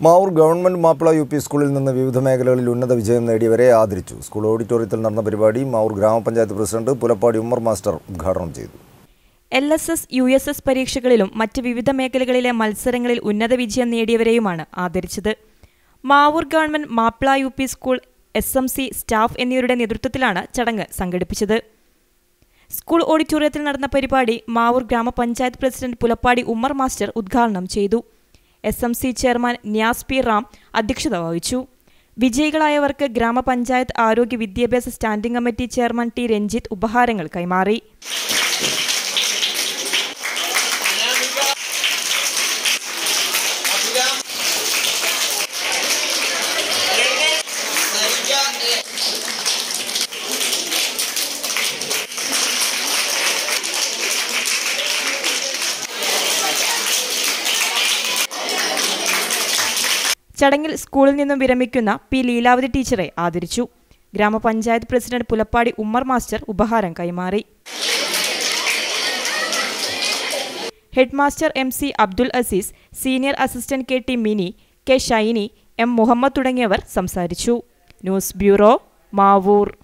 Mavoor government Mappila U P സ്കൂളിൽ നിന്ന് വിവിധ മേഖലകളിൽ ഉന്നത വിജയം നേടിയവരെ ആദരിച്ചു സ്കൂൾ ഓഡിറ്റോറിയത്തിൽ നടന്ന പരിപാടി മാവൂർ ഗ്രാമപഞ്ചായത്ത് പ്രസിഡന്റ് പുലപ്പാടി ഉമ്മർ മാസ്റ്റർ ഉദ്ഘാടനം ചെയ്തു L S S U S S പരീക്ഷകളിലും മറ്റ് വിവിധ മേഖലകളിലെ മത്സരങ്ങളിൽ ഉന്നത വിജയം നേടിയവരെയുമാണ് ആദരിച്ചത് Mavoor government Mappila U P school S M C staff എന്നിവരുടെ നേതൃത്വത്തിലാണ് ചടങ്ങ് സംഘടിപ്പിച്ചത് സ്കൂൾ ഓഡിറ്റോറിയത്തിൽ നടന്ന പരിപാടി മാവൂർ ഗ്രാമപഞ്ചായത്ത് പ്രസിഡന്റ് പുലപ്പാടി ഉമ്മർ മാസ്റ്റർ ഉദ്ഘാടനം ചെയ്തു S M C chairman Niyas P Ram അധ്യക്ഷത വഹിച്ചു വിജയികളായവർക്ക് ഗ്രാമപഞ്ചായത്ത് ആരോഗ്യ വിദ്യാഭ്യാസ standing committee chairman T Ranjith ഉപഹാരങ്ങൾ കൈമാറി ചടങ്ങിൽ സ്കൂളിൽ നിന്നും വിരമിക്കുന്ന പി ലീലാവതി ടീച്ചറെ ആദരിച്ചു ഗ്രാമപഞ്ചായത്ത് പ്രസിഡന്റ് പുലപ്പാടി ഉമ്മർ മാസ്റ്റർ ഉപഹാരം കൈമാറി head master M C Abdul Azeez senior assistant K T Mini K Shiny M Muhammad തുടങ്ങിയവർ സംസാരിച്ചു ന്യൂസ് ബ്യൂറോ മാവൂർ